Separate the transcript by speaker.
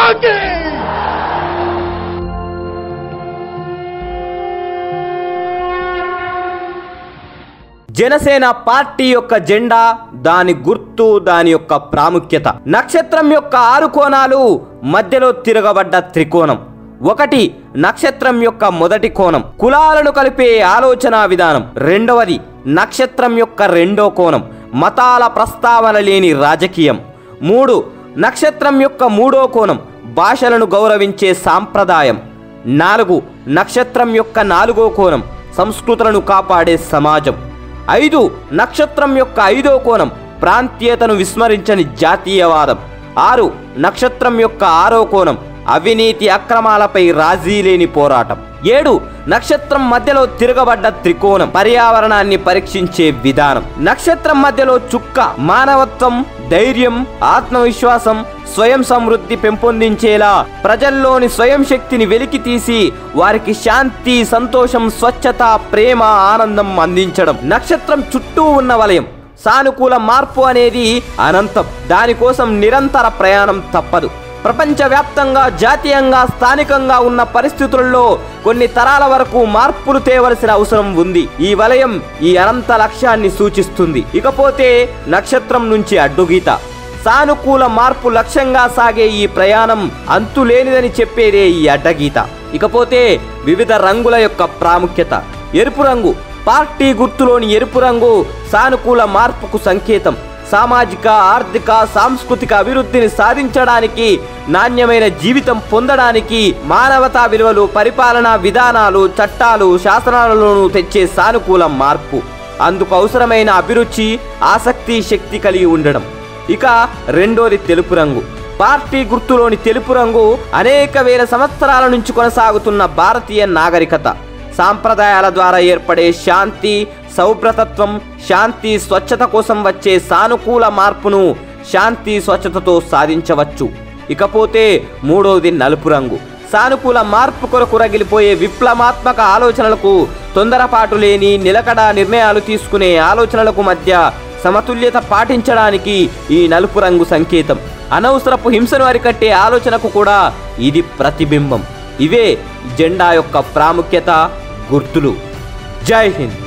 Speaker 1: మాతాకి
Speaker 2: జనసేన పార్టీ యొక్క జెండా దాని గుర్తు దాని యొక్క ప్రాముఖ్యత నక్షత్రం యొక్క ఆరు కోణాలు మధ్యలో తిరగబడ్డ త్రికోణం ఒకటి నక్షత్రం యొక్క మొదటి కోణం కులాలను కలిపే ఆలోచన విధానం రెండవది నక్షత్రం యొక్క రెండో కోణం మతాల ప్రస్తావన లేని రాజకీయం మూడు నక్షత్రం యొక్క మూడో కోణం భాషలను గౌరవించే సాంప్రదాయం నాలుగు నక్షత్రం యొక్క నాలుగో కోణం సంస్కృతులను కాపాడే సమాజం ఐదు నక్షత్రం యొక్క ఐదో కోణం ప్రాంతీయతను విస్మరించని జాతీయవాదం ఆరు నక్షత్రం యొక్క ఆరో కోణం అవినీతి అక్రమాలపై రాజీ లేని పోరాటం ఏడు నక్షత్రం మధ్యలో తిరగబడ్డ త్రికోణం పర్యావరణాన్ని పరీక్షించే విధానం నక్షత్రం మధ్యలో చుక్క మానవత్వం ధైర్యం ఆత్మవిశ్వాసం స్వయం సమృద్ధి పెంపొందించేలా ప్రజల్లోని స్వయం శక్తిని వెలికి తీసి వారికి శాంతి సంతోషం స్వచ్ఛత ప్రేమ ఆనందం అందించడం నక్షత్రం చుట్టూ ఉన్న వలయం సానుకూల మార్పు అనేది అనంతం దానికోసం నిరంతర ప్రయాణం తప్పదు ప్రపంచవ్యాప్తంగా జాతీయంగా స్థానికంగా ఉన్న పరిస్థితులలో కొన్ని తరాల వరకు మార్పులు తేవలసిన అవసరం ఉంది ఈ వలయం ఈ అనంత లక్ష్యాన్ని సూచిస్తుంది ఇకపోతే నక్షత్రం నుంచి అడ్డుగీత సానుకూల మార్పు లక్ష్యంగా సాగే ఈ ప్రయాణం అంతులేనిదని చెప్పేదే ఈ అడ్డగీత ఇకపోతే వివిధ రంగుల యొక్క ప్రాముఖ్యత ఎరుపు రంగు పార్టీ గుర్తులోని ఎరుపు రంగు సానుకూల మార్పుకు సంకేతం సామాజిక ఆర్థిక సాంస్కృతిక అభివృద్ధిని సాధించడానికి నాణ్యమైన జీవితం పొందడానికి మానవతా విలువలు పరిపాలనా విధానాలు చట్టాలు శాసనాలలోనూ తెచ్చే సానుకూల మార్పు అందుకు అవసరమైన అభిరుచి ఆసక్తి శక్తి కలిగి ఉండడం ఇక రెండోది తెలుపు రంగు పార్టీ గుర్తులోని తెలుపు రంగు అనేక వేల సంవత్సరాల నుంచి కొనసాగుతున్న భారతీయ నాగరికత సాంప్రదాయాల ద్వారా ఏర్పడే శాంతి సౌభ్రతత్వం శాంతి స్వచ్ఛత కోసం వచ్చే సానుకూల మార్పును శాంతి స్వచ్ఛతతో సాధించవచ్చు ఇకపోతే మూడవది నలుపు రంగు సానుకూల మార్పు కొరకు రగిలిపోయే విప్లవాత్మక ఆలోచనలకు తొందరపాటు లేని నిలకడ నిర్ణయాలు తీసుకునే ఆలోచనలకు మధ్య సమతుల్యత పాటించడానికి ఈ నలుపు రంగు సంకేతం అనవసరపు హింసను అరికట్టే ఆలోచనకు కూడా ఇది ప్రతిబింబం ఇవే జెండా యొక్క ప్రాముఖ్యత గుర్తులు జై హింద్